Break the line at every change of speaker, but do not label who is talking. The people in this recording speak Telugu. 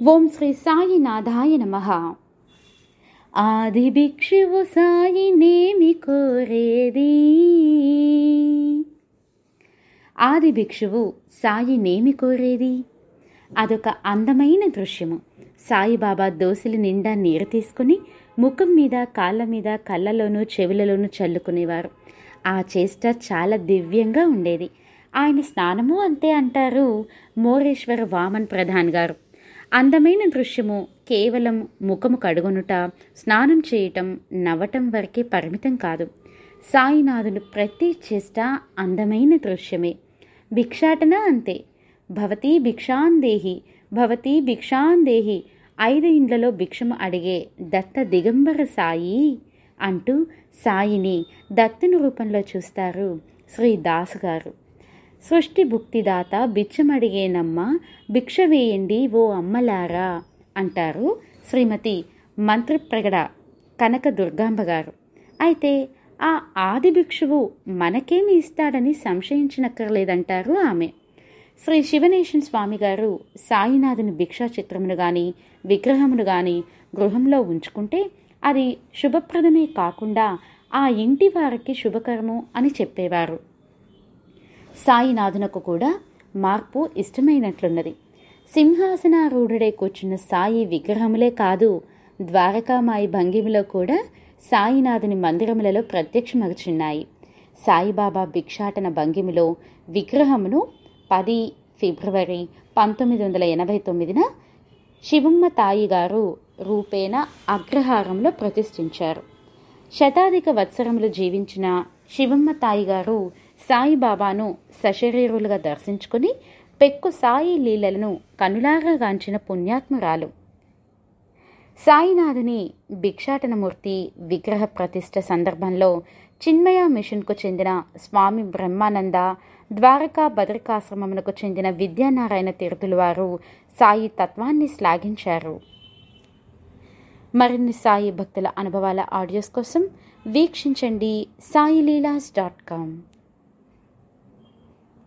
ఓం శ్రీ సాయినాథాయ నమ ఆది భిక్షువు సాయినేమి కోరేది ఆది భిక్షువు సాయినేమి కోరేది అదొక అందమైన దృశ్యము సాయిబాబా దోసిలి నిండా నీరు తీసుకుని ముఖం మీద కాళ్ళ మీద కళ్ళలోనూ చెవులలోనూ చల్లుకునేవారు ఆ చేష్ట చాలా దివ్యంగా ఉండేది ఆయన స్నానము అంతే అంటారు మోరేశ్వర వామన్ ప్రధాన్ గారు అందమైన దృశ్యము కేవలం ముఖము కడుగొనుట స్నానం చేయటం నవ్వటం వరకే పరిమితం కాదు సాయినాథుడు ప్రతి చేష్ట అందమైన దృశ్యమే భిక్షాటన అంతే భవతీ భిక్షాందేహి భవతీ భిక్షాందేహి ఐదు ఇండ్లలో భిక్షము అడిగే దత్త దిగంబర సాయి అంటూ సాయిని దత్తుని రూపంలో చూస్తారు శ్రీ దాస్ గారు సృష్టి భుక్తిదాత బిచ్చమడిగేనమ్మ భిక్ష వేయండి ఓ అమ్మలారా అంటారు శ్రీమతి మంత్రిప్రగడ కనక దుర్గాంబ గారు అయితే ఆ ఆది భిక్షువు మనకేమి ఇస్తాడని సంశయించనక్కర్లేదంటారు ఆమె శ్రీ శివనేశన్ స్వామి గారు సాయినాథుని భిక్షా చిత్రమును గాని విగ్రహమును గాని గృహంలో ఉంచుకుంటే అది శుభప్రదమే కాకుండా ఆ ఇంటి వారికి శుభకరము అని చెప్పేవారు సాయినాథునకు కూడా మార్పు ఇష్టమైనట్లున్నది సింహాసనారూఢుడే కూర్చున్న సాయి విగ్రహములే కాదు ద్వారకామాయి భంగిమలో కూడా సాయినాథుని మందిరములలో ప్రత్యక్షమగుచున్నాయి సాయిబాబా భిక్షాటన భంగిమిలో విగ్రహమును పది ఫిబ్రవరి పంతొమ్మిది వందల ఎనభై తొమ్మిదిన శివమ్మ తాయి గారు రూపేణ అగ్రహారంలో ప్రతిష్ఠించారు శతాధిక వత్సరములు జీవించిన శివమ్మ తాయి గారు సాయిబాబాను సశరీరులుగా దర్శించుకుని పెక్కు సాయి లీలలను కనులాగా గాంచిన పుణ్యాత్మురాలు సాయినాథుని భిక్షాటనమూర్తి విగ్రహ ప్రతిష్ఠ సందర్భంలో చిన్మయ మిషన్కు చెందిన స్వామి బ్రహ్మానంద ద్వారకా భద్రికాశ్రమమునకు చెందిన విద్యానారాయణ తీర్థుల వారు సాయి తత్వాన్ని శ్లాఘించారు మరిన్ని సాయి భక్తుల అనుభవాల ఆడియోస్ కోసం వీక్షించండి సాయిలీలాస్ డాట్ కామ్